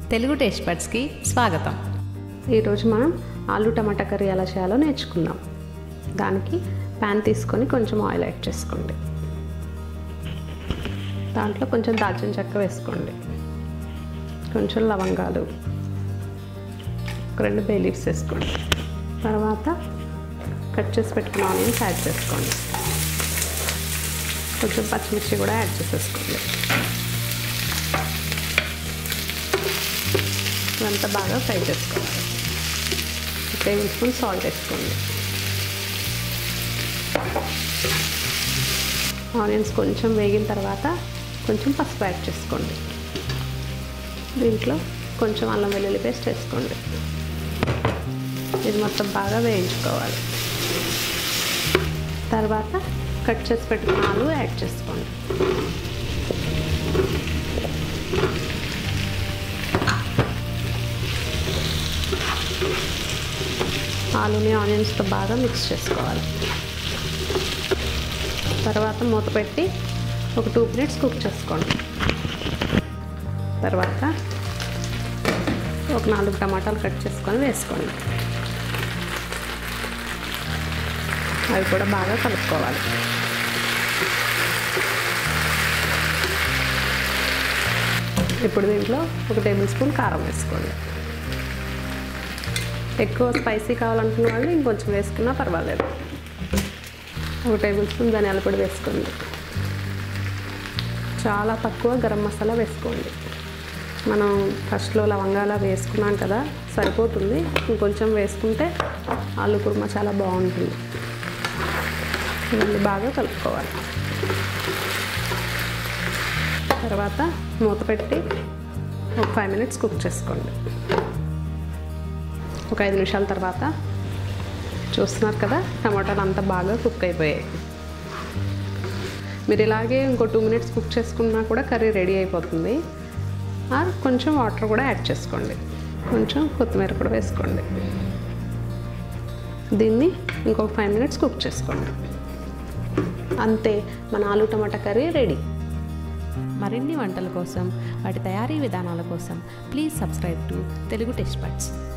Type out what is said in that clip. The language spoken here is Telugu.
తెలుగు టేస్ట్ బడ్స్కి స్వాగతం ఈరోజు మనం ఆలు టమాటా కర్రీ ఎలా చేయాలో నేర్చుకుందాం దానికి ప్యాన్ తీసుకొని కొంచెం ఆయిల్ యాడ్ చేసుకోండి దాంట్లో కొంచెం దాల్చిన చెక్క వేసుకోండి కొంచెం లవంగాలు ఒక రెండు బే లీవ్స్ వేసుకోండి తర్వాత కట్ చేసి పెట్టుకున్న ఆనియన్స్ యాడ్ చేసుకోండి కొంచెం పచ్చిమిర్చి కూడా యాడ్ చేసేసుకోండి ఇదంతా బాగా ఫ్రై చేసుకోవాలి టేబుల్ స్పూన్ సాల్ట్ వేసుకోండి ఆనియన్స్ కొంచెం వేగిన తర్వాత కొంచెం పసుపు యాడ్ చేసుకోండి దీంట్లో కొంచెం అల్లం వెల్లుల్లి పేస్ట్ వేసుకోండి ఇది మొత్తం బాగా వేయించుకోవాలి తర్వాత కట్ చేసి పెట్టుకున్న ఆలు యాడ్ చేసుకోండి ఆలుని ఆనియన్స్తో బాగా మిక్స్ చేసుకోవాలి తర్వాత మూత పెట్టి ఒక టూ మినిట్స్ కుక్ చేసుకోండి తర్వాత ఒక నాలుగు టమాటాలు కట్ చేసుకొని వేసుకోండి అవి కూడా బాగా కలుపుకోవాలి ఇప్పుడు దీంట్లో ఒక టేబుల్ స్పూన్ కారం వేసుకోండి ఎక్కువ స్పైసీ కావాలనుకున్న వాళ్ళు ఇంకొంచెం వేసుకున్నా పర్వాలేదు ఒక టేబుల్ స్పూన్ ధనియాల పొడి వేసుకోండి చాలా తక్కువ గరం మసాలా వేసుకోండి మనం ఫస్ట్లో లవంగాల వేసుకున్నాం కదా సరిపోతుంది ఇంకొంచెం వేసుకుంటే ఆలు కుర్మా చాలా బాగుంటుంది ఇవన్నీ బాగా కలుపుకోవాలి తర్వాత మూత పెట్టి ఒక ఫైవ్ మినిట్స్ కుక్ చేసుకోండి ఒక ఐదు నిమిషాల తర్వాత చూస్తున్నారు కదా టమాటాలు అంతా బాగా కుక్ అయిపోయాయి మీరు ఇలాగే ఇంకో టూ మినిట్స్ కుక్ చేసుకున్నా కూడా కర్రీ రెడీ అయిపోతుంది ఆర్ కొంచెం వాటర్ కూడా యాడ్ చేసుకోండి కొంచెం కొత్తిమీర కూడా వేసుకోండి దీన్ని ఇంకొక ఫైవ్ మినిట్స్ కుక్ చేసుకోండి అంతే మన ఆలు టమాటా కర్రీ రెడీ మరిన్ని వంటల కోసం వాటి తయారీ విధానాల కోసం please subscribe to Telugu taste buds